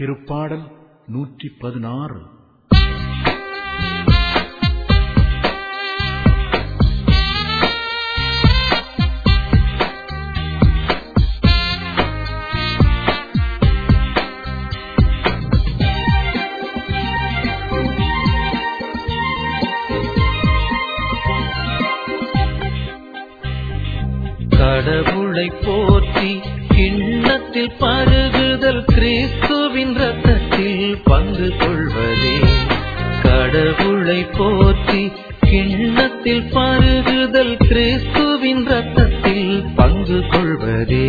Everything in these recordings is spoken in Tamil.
திருப்பாடல் நூற்றி பதினாறு கடவுளை போற்றி கிண்ணத்தில் பருகுதல் கிறிஸ்துவின் ரத்தத்தில் பங்கு கொள்வதே கடவுளை போற்றி கிண்ணத்தில் பருகுதல் கிறிஸ்துவின் ரத்தத்தில் பங்கு கொள்வதே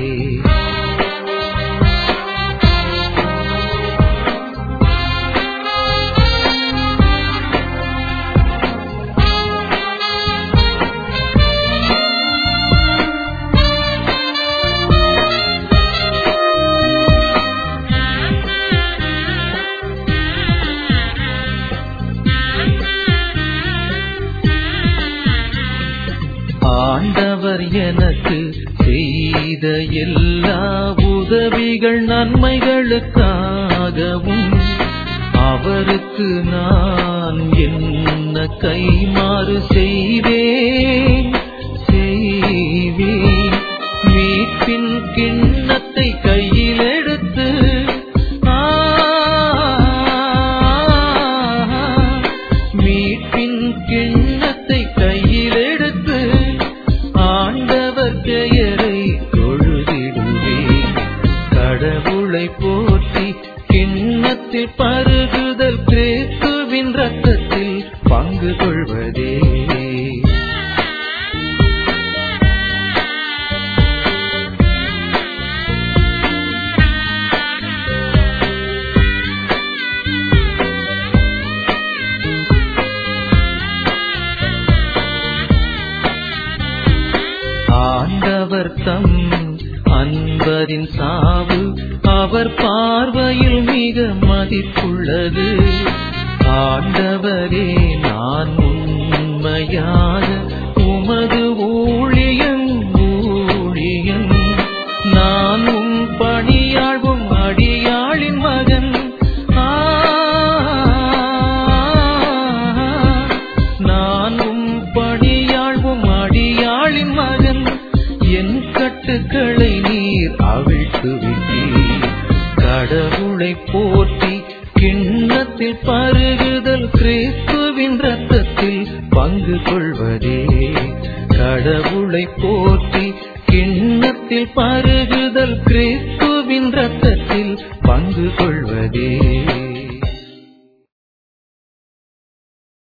ஆண்டவர் எனக்கு செய்த எல்லா உதவிகள் நன்மைகளுக்காகவும் அவருக்கு நான் என்ன கைமாறு செய்வேன் செய்வேன் மீட்பின் கிண்ணத்தை கையில் எடுத்து ஆ, மீட்பின் கிண்ணத்தை கையில் எடுத்து ஆண்டவர் பெயரை தொழுதிடுவேன் கடவுளை போற்றி கிண்ணத்தில் பருகுதல் கிறிஸ்துவின் ரத்தத்தில் பங்கு கொள்வதே ஆண்டவர் தம் அன்பரின் சாவு அவர் பார்வையில் மிக மதிப்புள்ளது ஆண்டவரே நான் உண்மையாக உமது ஊழியன் ஊழியன் நான் உம் பணியாழ்வும் அடியாளின் மகன் ஆ, நான் உம் பணியாழ்வும் அடியாளின் மகன் என் கட்டுக்களை நீர் அவிழ்த்து விட்டீர் கடவுளை போற்றி கிண்ணத்தில் பருகுதல் கிறிஸ்துவின் ரத்தத்தில் பங்கு கொள்வதே கடவுளை போற்றி கிண்ணத்தில் பருகுதல் கிறிஸ்துவின் ரத்தத்தில் பங்கு கொள்வதே